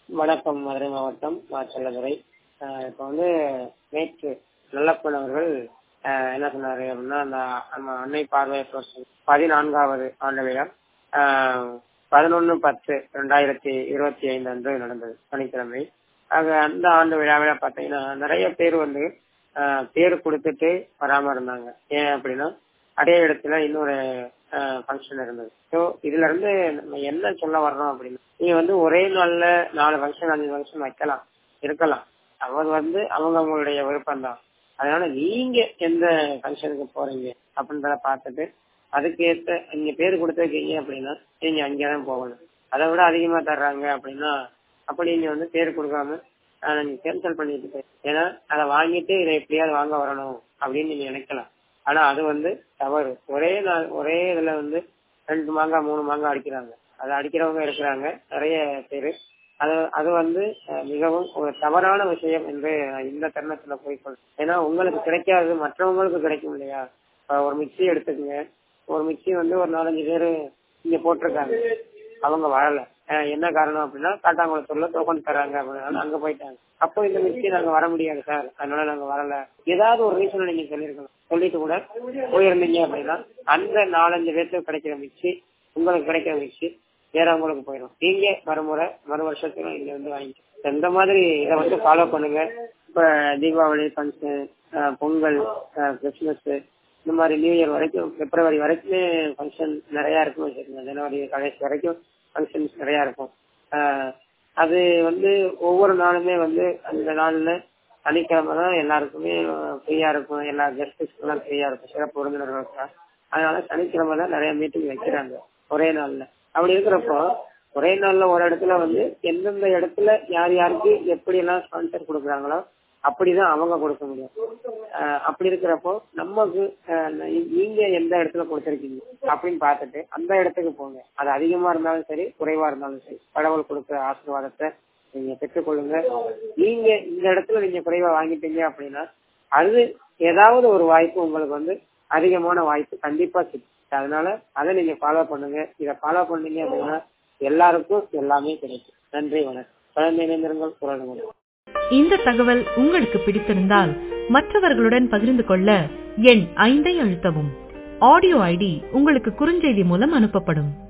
வணக்கம் மதுரை மாவட்டம் மாச்சல்லதுறை இப்போ வந்து நேற்று நல்லப்பன் அவர்கள் ஆஹ் என்ன சொன்னாரு அப்படின்னா அந்த நம்ம அன்னை பார்வையற்றோர் சங்கம் பதினான்காவது ஆண்டு விழா பதினொன்னு பத்து ரெண்டாயிரத்தி இருபத்தி ஐந்து அன்று நடந்தது சனிக்கிழமை ஆக அந்த ஆண்டு விழாவில பாத்தீங்கன்னா நிறைய பேர் வந்து ஆஹ் பேர் கொடுத்துட்டு வராம இருந்தாங்க ஏன் அப்படின்னா அதே இடத்துல இன்னொரு ஃபங்க்ஷன் இருந்தது ஸோ இதுல இருந்து நம்ம என்ன சொல்ல வர்றோம் அப்படின்னா நீங்க வந்து ஒரே நாள்ல நாலு ஃபங்க்ஷன் அஞ்சு ஃபங்க்ஷன் வைக்கலாம் இருக்கலாம் அவர் வந்து அவங்க அவங்களுடைய விருப்பம் தான் அதனால நீங்க எந்த ஃபங்க்ஷனுக்கு போறீங்க அப்படின்றத பார்த்துட்டு அதுக்கு ஏற்ற நீங்க பேர் கொடுத்துருக்கீங்க அப்படின்னா நீங்க அங்கேதான் போகணும் அதை விட அதிகமா தர்றாங்க அப்படின்னா அப்படி நீங்க வந்து பேர் கொடுக்காம நீங்க கேன்சல் பண்ணிட்டு ஏன்னா அதை வாங்கிட்டு இதை எப்படியாவது வாங்க வரணும் அப்படின்னு நீங்க நினைக்கலாம் ஆனா அது வந்து தவறு ஒரே நாள் ஒரே இதுல வந்து ரெண்டு மாங்காய் மூணு மாங்காய் அடிக்கிறாங்க அது அடிக்கிறவங்க இருக்கிறாங்க நிறைய பேரு அது அது வந்து மிகவும் ஒரு தவறான விஷயம் என்று இந்த தருணத்துல போய்கொள் ஏன்னா உங்களுக்கு கிடைக்காது மற்றவங்களுக்கு கிடைக்கும் இல்லையா ஒரு மிக்சி எடுத்துக்கங்க ஒரு மிக்சி வந்து ஒரு நாலஞ்சு பேரு இங்க போட்டிருக்காங்க அவங்க வரல என்ன காரணம் அப்படின்னா காட்டாங்குளத்தூர்ல டோக்கன் தராங்க அப்படின்னால அங்க போயிட்டாங்க அப்போ இந்த மிக்சி நாங்க வர முடியாது சார் அதனால நாங்க வரல ஏதாவது ஒரு ரீசன் நீங்க சொல்லிருக்கணும் சொல்லிட்டு கூட போயிருந்தீங்க அப்படின்னா அந்த நாலஞ்சு பேர்த்துக்கு கிடைக்கிற மிக்சி உங்களுக்கு கிடைக்கிற மிக்சி வேறவங்களுக்கு போயிடும் நீங்க மறுமுறை மறு வருஷத்துல இங்க வந்து வாங்கிக்க இந்த மாதிரி இதை வந்து ஃபாலோ பண்ணுங்க இப்ப தீபாவளி ஃபங்க்ஷன் பொங்கல் கிறிஸ்துமஸ் இந்த மாதிரி நியூ இயர் வரைக்கும் பிப்ரவரி வரைக்குமே ஃபங்க்ஷன் நிறைய இருக்கும் வச்சிருக்கோம் ஜனவரி கடைசி வரைக்கும் ஃபங்க்ஷன்ஸ் நிறைய இருக்கும் அது வந்து ஒவ்வொரு நாளுமே வந்து அந்த நாள்ல சனிக்கிழமை தான் எல்லாருக்குமே ஃப்ரீயா இருக்கும் எல்லா கெஸ்ட்டுக்கு எல்லாம் ஃப்ரீயா இருக்கும் சிறப்பு விருந்தினர்களுக்கு அதனால சனிக்கிழமை தான் நிறைய மீட்டிங் வைக்கிறாங்க ஒரே நாள்ல அப்படி இருக்கிறப்போ ஒரே நாள்ல ஒரு இடத்துல வந்து எந்தெந்த இடத்துல யார் யாருக்கு எப்படி எல்லாம் ஸ்பான்சர் கொடுக்குறாங்களோ அப்படிதான் அவங்க கொடுக்க முடியும் அப்படி இருக்கிறப்போ நமக்கு நீங்க எந்த இடத்துல கொடுத்துருக்கீங்க அப்படின்னு பார்த்துட்டு அந்த இடத்துக்கு போங்க அது அதிகமா இருந்தாலும் சரி குறைவா இருந்தாலும் சரி கடவுள் கொடுக்குற ஆசீர்வாதத்தை நீங்க பெற்றுக்கொள்ளுங்க நீங்க இந்த இடத்துல நீங்க குறைவா வாங்கிட்டீங்க அப்படின்னா அது ஏதாவது ஒரு வாய்ப்பு உங்களுக்கு வந்து அதிகமான வாய்ப்பு கண்டிப்பா சிக்கும் அதனால அதை நீங்க ஃபாலோ பண்ணுங்க இதை ஃபாலோ பண்ணீங்க அப்படின்னா எல்லாருக்கும் எல்லாமே கிடைக்கும் நன்றி வணக்கம் குழந்தை இணைந்திருங்கள் குரல் இந்த தகவல் உங்களுக்கு பிடித்திருந்தால் மற்றவர்களுடன் பகிர்ந்து கொள்ள எண் ஐந்தை அழுத்தவும் ஆடியோ ஐடி உங்களுக்கு குறுஞ்செய்தி மூலம் அனுப்பப்படும்